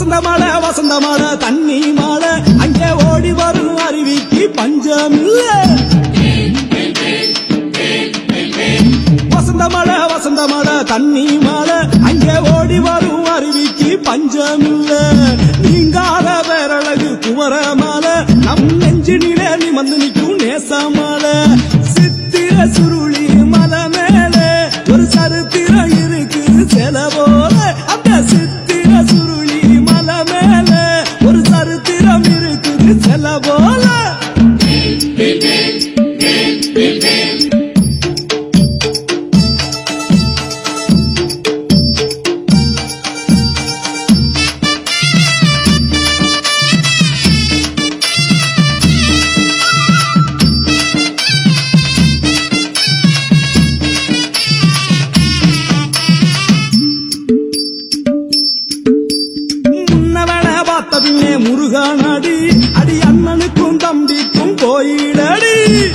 வசந்த மழை வசந்த மழை தண்ணி மழை அங்கே ஓடி வரும் அருவிக்கு பஞ்சமில்ல வசந்த மழை வசந்த மழை தண்ணி மழை அங்கே ஓடி வரும் அருவிக்கு பஞ்சமில்ல நீங்காத பேரழகு குமர மலை நம் நெஞ்சினிலே நிமந்து நிற்கும் நேச மலை சித்திர சுருளி மலை மேலே ஒரு சரித்திரம் இருக்குது சில போல அந்த சித்திர சுருளி மலை மேலே ஒரு சரித்திரம் இருக்குது சில போல முன்னவன பார்த்த பின்னே முருகன் அடி அடி அண்ணனுக்கும் தம்பிக்கும் கோயிலடி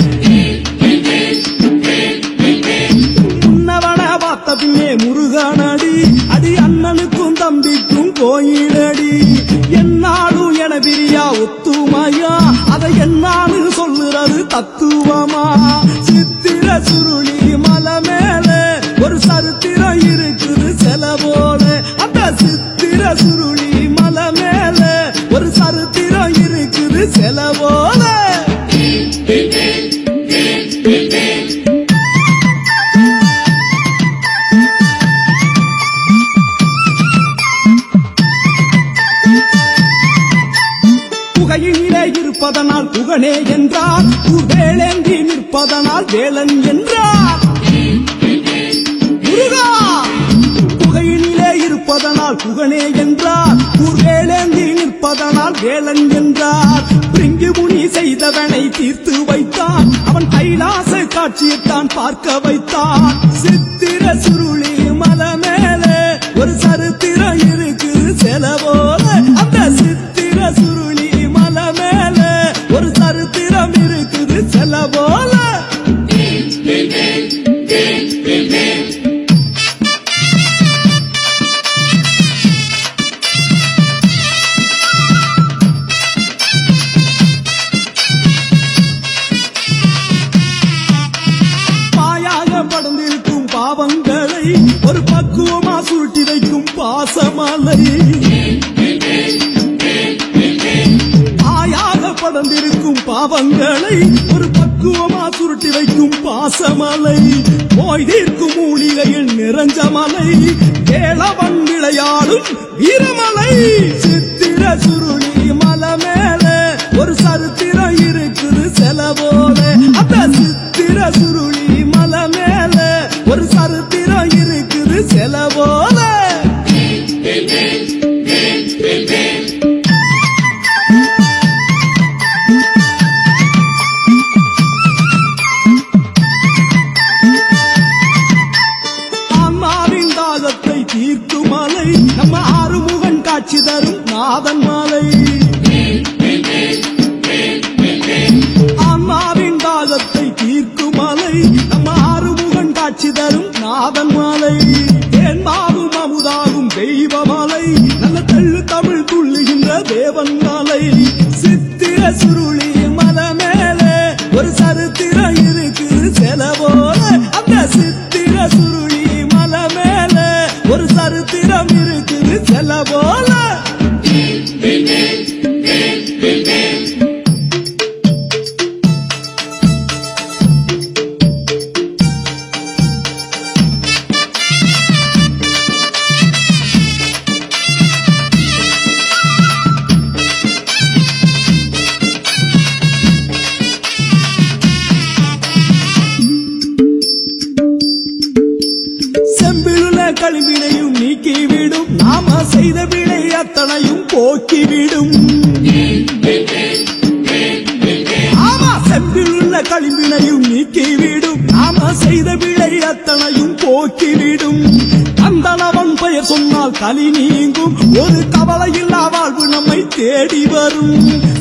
முன்னவன பார்த்த பின்னே முருகன் அடி அடி அண்ணனுக்கும் தம்பிக்கும் கோயிலடி என்னாலும் என பிரியா ஒத்துமையா அதை என்னான்னு சொல்லுறது தத்துவமா சித்திர சுருளி மலை மேலே ஒரு சரித்திரம் இருக்குது சில போல அந்த சித்திர சுருளி மலை மேலே ஒரு சரித்திரம் இருக்குது சில போல புகையிலே இருப்பதனால் புகனே என்றார் வேளேந்தி நிற்பதனால் வேலன் என்றார் முருகா புகையினிலே இருப்பதனால் புகனே என்றார் வேளேந்தி நிற்பதனால் வேலன் என்றார் பிரிங்கு முனி செய்தவனை தீர்த்து வைத்தான் அவன் கைலாச காட்சியைத்தான் பார்க்க வைத்தான் சித்திர சுருளி மலை மேலே ஒரு சரித்திரம் இருக்கு சில போல அந்த சித்திர சுருளி மலை மேலே ஒரு சரித்திரம் இருக்குது சில போல பாயாக படர்ந்திருக்கும் பாவங்களை ஒரு பக்குவமா சுருட்டி வைக்கும் பாசமலை பாயாக படர்ந்திருக்கும் பாவங்களை ஒரு பக்குவமா சுருட்டி வைக்கும் பாசமலை போய் தீர்க்கும் மூலிகையில் நிறைஞ்ச மலை ஏளவன் விளையாடும் வீரமலை சித்திர சுருளி மலை மேலே ஒரு சரித்திரம் இருக்குது சில போல அந்த சித்திர சுருளி மலை மேலே ஒரு சரித்திரம் இருக்குது சில போல அம்மாவின் தாகத்தை தீர்க்கும் மலை நம்ம ஆறுமுகன் காட்சி தரும் நாதன் மாலை அம்மாவின் தாகத்தை தீர்க்கும் மலை நம்ம ஆறுமுகன் காட்சி தரும் நாதன் மாலை தேன்மாவும் அமுதாகும் தெய்வ மலை நல்ல தெள்ளு தமிழ் துள்ளுகின்ற தேவன் மாலை சித்திர சுருளி மலை மேலே ஒரு சரித்திரம் இருக்கு சில போல அந்த சித்திர சுருளி மலை மேலே ஒரு சரித்திரம் இருக்குது சில போல செம்பிலுள்ள கழிவினையும் நீக்கிவிடும் நாம செய்த வினை அத்தனையும் போக்கிவிடும் ஆமா செம்பிலுள்ள கழிவினையும் நீக்கிவிடும் நாம செய்த வினை அத்தனையும் போக்கிவிடும் கந்தனவன் பெயர் சொன்னால் கலி நீங்கும் ஒரு கவலையில்லா வாழ்வு நம்மை தேடி வரும்